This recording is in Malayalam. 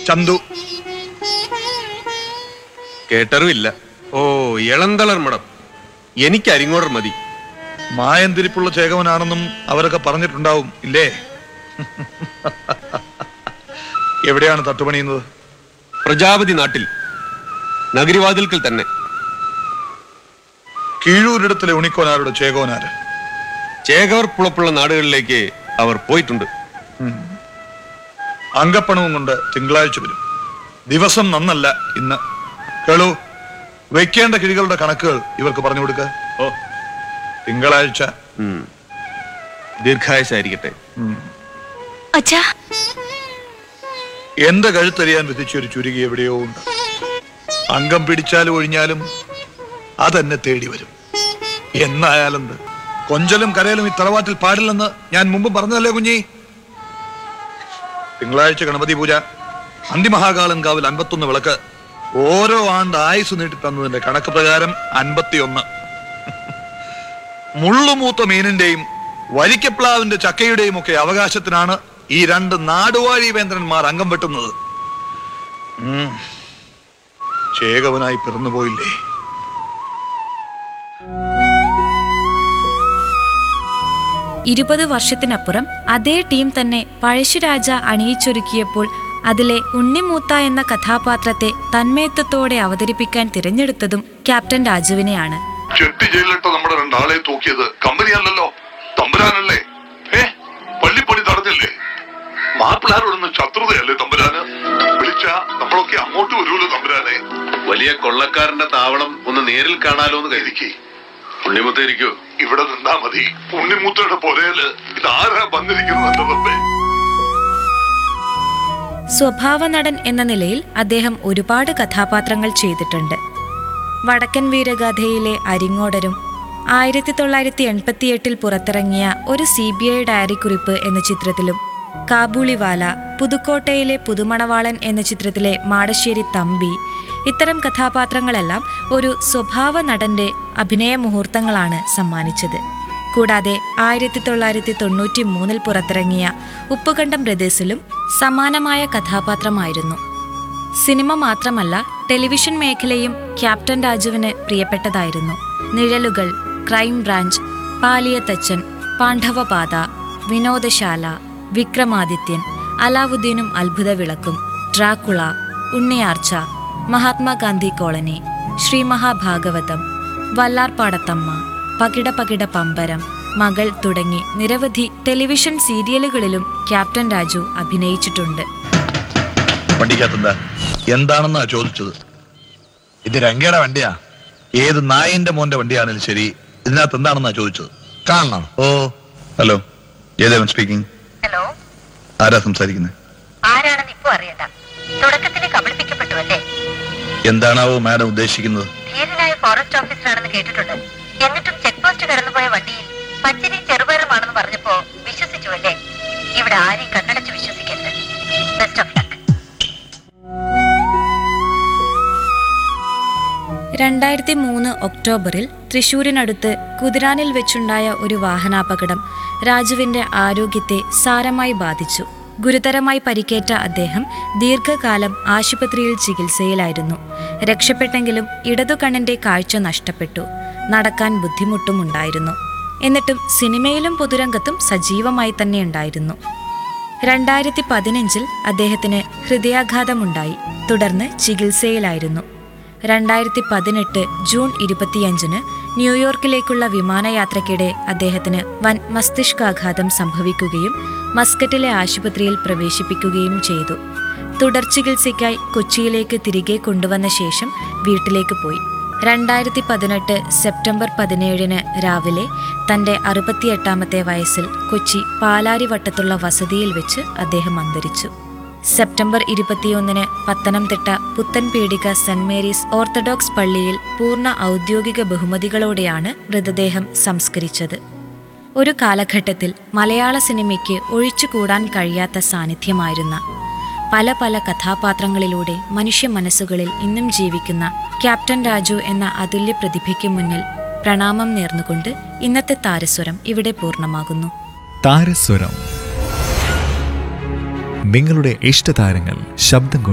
ചന്തു കേട്ടറിവില്ല ഓ ഇളന്തളർ മഠം എനിക്ക് അരിങ്ങോടർ മതി മായന്തിരിപ്പുള്ള ചേകവനാണെന്നും അവരൊക്കെ പറഞ്ഞിട്ടുണ്ടാവും ഇല്ലേ എവിടെയാണ് തട്ടുപണിയുന്നത് പ്രജാപതി നാട്ടിൽ നഗരിവാതിൽക്കൽ തന്നെ കീഴൂരിടത്തിലെ ഉണിക്കോനാരുടെ ചേകോനാര് ചേകവർ പുളപ്പുള്ള നാടുകളിലേക്ക് അവർ പോയിട്ടുണ്ട് അങ്കപ്പണവും കൊണ്ട് തിങ്കളാഴ്ച വരും ദിവസം നന്നല്ല ഇന്ന് കേളു വെക്കേണ്ട കിഴികളുടെ കണക്കുകൾ ഇവർക്ക് പറഞ്ഞു കൊടുക്ക ഓ തിങ്കളാഴ്ച ഉം. ദീർഘായുസായിരിക്കട്ടെ അച്ഛാ എന്റെ കഴുത്തറിയാൻ വിധിച്ച ഒരു ചുരുകി എവിടെയോ ഉണ്ട് അംഗം പിടിച്ചാലും ഒഴിഞ്ഞാലും അതെന്നെ തേടി വരും എന്നായാലെന്ത് കൊഞ്ചലും കരയലും ഈ തറവാട്ടിൽ പാടില്ലെന്ന് ഞാൻ മുമ്പ് പറഞ്ഞതല്ലേ കുഞ്ഞി തിങ്കളാഴ്ച ഗണപതി പൂജ അന്തിമഹാകാളൻ കാവിൽ അൻപത്തൊന്ന് വിളക്ക് ഓരോ ആണ്ട് ആയുസ് നീട്ടി തന്നതിന്റെ കണക്ക് പ്രകാരം അൻപത്തിയൊന്ന് മുള്ളുമൂത്ത മീനിന്റെയും വരിക്കപ്ലാവിന്റെ ചക്കയുടെയും ഒക്കെ അവകാശത്തിനാണ് ഈ രണ്ട് നാടുവാഴി വേന്ദ്രന്മാർ അംഗം വെട്ടുന്നത് ഉം. ചേകവനായി പിറന്നുപോയില്ലേ ഇരുപത് വർഷത്തിനപ്പുറം അതേ ടീം തന്നെ പഴശ്ശിരാജ അണിയിച്ചൊരുക്കിയപ്പോൾ അതിലെ ഉണ്ണിമൂത്ത എന്ന കഥാപാത്രത്തെ തന്മയത്വത്തോടെ അവതരിപ്പിക്കാൻ തിരഞ്ഞെടുത്തതും ക്യാപ്റ്റൻ രാജുവിനെയാണ് ചെട്ടി ജയിലിലിട്ട് നമ്മുടെ രണ്ടാളെ തൂക്കിയത് കമ്പനിയല്ലല്ലോ തമ്പുരാനല്ലേ ഏ പള്ളിപ്പണി തടഞ്ഞില്ലേ മാപ്പിളാരോടൊന്ന് ശത്രുതയല്ലേ തമ്പുരാന് വിളിച്ച നമ്മളൊക്കെ അങ്ങോട്ട് വരുമല്ലോ തമ്പുരാനെ വലിയ കൊള്ളക്കാരന്റെ താവളം ഒന്ന് നേരിൽ കാണാലോ എന്ന് കരുതിക്ക് ഉണ്ണിമുത്തേരിക്കോ ഇവിടെ നിന്നാ മതി ഉണ്ണിമൂത്തയുടെ പൊരയില് ഇതാരാ വന്നിരിക്കുന്നത് എന്റെ റബ്ബേ സ്വഭാവ നടൻ എന്ന നിലയിൽ അദ്ദേഹം ഒരുപാട് കഥാപാത്രങ്ങൾ ചെയ്തിട്ടുണ്ട് വടക്കൻ വീരഗാഥയിലെ അരിങ്ങോടരും ആയിരത്തി തൊള്ളായിരത്തി എൺപത്തിയെട്ടിൽ പുറത്തിറങ്ങിയ ഒരു സി ബി ഐ ഡയറി കുറിപ്പ് എന്ന ചിത്രത്തിലും കാബൂളിവാല പുതുക്കോട്ടയിലെ പുതുമണവാളൻ എന്ന ചിത്രത്തിലെ മാടശ്ശേരി തമ്പി ഇത്തരം കഥാപാത്രങ്ങളെല്ലാം ഒരു സ്വഭാവ നടന്റെ അഭിനയ മുഹൂർത്തങ്ങളാണ് സമ്മാനിച്ചത് കൂടാതെ ആയിരത്തി തൊള്ളായിരത്തി തൊണ്ണൂറ്റി മൂന്നിൽ പുറത്തിറങ്ങിയ ഉപ്പുകണ്ടം ബ്രദേഴ്സിലും സമാനമായ കഥാപാത്രമായിരുന്നു സിനിമ മാത്രമല്ല ടെലിവിഷൻ മേഖലയും ക്യാപ്റ്റൻ രാജുവിന് പ്രിയപ്പെട്ടതായിരുന്നു നിഴലുകൾ ക്രൈം ബ്രാഞ്ച് പാലിയത്തച്ചൻ പാണ്ഡവപാത വിനോദശാല വിക്രമാദിത്യൻ അലാവുദ്ദീനും അത്ഭുത വിളക്കും ഡ്രാക്കുള ഉണ്ണിയാർച്ച മഹാത്മാഗാന്ധി കോളനി ശ്രീ മഹാഭാഗവതം വല്ലാർപാടത്തമ്മ പകിട പകിട പമ്പരം മകൾ തുടങ്ങി നിരവധി ടെലിവിഷൻ സീരിയലുകളിലും ക്യാപ്റ്റൻ രാജു അഭിനയിച്ചിട്ടുണ്ട് വണ്ടിക്കകത്തെന്താ എന്താണെന്നാ ചോദിച്ചത് ഇത് രംഗയുടെ വണ്ടിയാ ഏത് നായിന്റെ മോന്റെ വണ്ടിയാണെങ്കിലും ശരി ഇതിനകത്ത് എന്താണെന്നാ ചോദിച്ചത് കാണണം ഓ ഹലോ ജയദേവൻ സ്പീക്കിംഗ് ഹലോ ആരാ സംസാരിക്കുന്നത് ആരാണെന്ന് ഇപ്പൊ അറിയണ്ട തുടക്കത്തിൽ കബളിപ്പിക്കപ്പെട്ടു അല്ലേ എന്താണാവോ മാഡം ഉദ്ദേശിക്കുന്നത് ധീരനായ ഫോറസ്റ്റ് ഓഫീസറാണെന്ന് കേട്ടിട്ടുണ്ട് എന്നിട്ടും ചെക്ക് പോസ്റ്റ് കടന്നുപോയ വണ്ടിയിൽ പച്ചരി ചെറുപയറുമാണെന്ന് പറഞ്ഞപ്പോ വിശ്വസിച്ചു അല്ലേ ഇവിടെ ആരെയും കണ്ണടച്ച് വിശ്വസിക്കരുത് ബെസ്റ്റ് ഓഫ് ലക്ക് രണ്ടായിരത്തി മൂന്ന് ഒക്ടോബറിൽ തൃശൂരിനടുത്ത് കുതിരാനിൽ വെച്ചുണ്ടായ ഒരു വാഹനാപകടം രാജുവിന്റെ ആരോഗ്യത്തെ സാരമായി ബാധിച്ചു ഗുരുതരമായി പരിക്കേറ്റ അദ്ദേഹം ദീർഘകാലം ആശുപത്രിയിൽ ചികിത്സയിലായിരുന്നു രക്ഷപ്പെട്ടെങ്കിലും ഇടതു കണ്ണിന്റെ കാഴ്ച നഷ്ടപ്പെട്ടു നടക്കാൻ ബുദ്ധിമുട്ടുമുണ്ടായിരുന്നു എന്നിട്ടും സിനിമയിലും പൊതുരംഗത്തും സജീവമായി തന്നെ ഉണ്ടായിരുന്നു രണ്ടായിരത്തി പതിനഞ്ചിൽ അദ്ദേഹത്തിന് ഹൃദയാഘാതമുണ്ടായി തുടർന്ന് ചികിത്സയിലായിരുന്നു രണ്ടായിരത്തി പതിനെട്ട് ജൂൺ ഇരുപത്തിയഞ്ചിന് ന്യൂയോർക്കിലേക്കുള്ള വിമാനയാത്രയ്ക്കിടെ അദ്ദേഹത്തിന് വൻ മസ്തിഷ്കാഘാതം സംഭവിക്കുകയും മസ്കറ്റിലെ ആശുപത്രിയിൽ പ്രവേശിപ്പിക്കുകയും ചെയ്തു തുടർ ചികിത്സയ്ക്കായി കൊച്ചിയിലേക്ക് തിരികെ കൊണ്ടുവന്ന ശേഷം വീട്ടിലേക്ക് പോയി രണ്ടായിരത്തി പതിനെട്ട് സെപ്റ്റംബർ പതിനേഴിന് രാവിലെ തന്റെ അറുപത്തിയെട്ടാമത്തെ വയസ്സിൽ കൊച്ചി പാലാരിവട്ടത്തുള്ള വസതിയിൽ വെച്ച് അദ്ദേഹം അന്തരിച്ചു സെപ്റ്റംബർ ഇരുപത്തിയൊന്നിന് Pathanamthitta Puthenpeedika Saint Mary's Orthodox പള്ളിയിൽ പൂർണ്ണ ഔദ്യോഗിക ബഹുമതികളോടെയാണ് മൃതദേഹം സംസ്കരിച്ചത് ഒരു കാലഘട്ടത്തിൽ മലയാള സിനിമയ്ക്ക് ഒഴിച്ചുകൂടാൻ കഴിയാത്ത സാന്നിധ്യമായിരുന്ന പല പല കഥാപാത്രങ്ങളിലൂടെ മനുഷ്യ മനസ്സുകളിൽ ഇന്നും ജീവിക്കുന്ന ക്യാപ്റ്റൻ രാജു എന്ന അതുല്യ പ്രതിഭയ്ക്ക് മുന്നിൽ പ്രണാമം നേർന്നുകൊണ്ട് ഇന്നത്തെ താരസ്വരം ഇവിടെ പൂർണ്ണമാകുന്നു താരസ്വരം നിങ്ങളുടെ ഇഷ്ടതാരങ്ങൾ ശബ്ദം കൊണ്ട്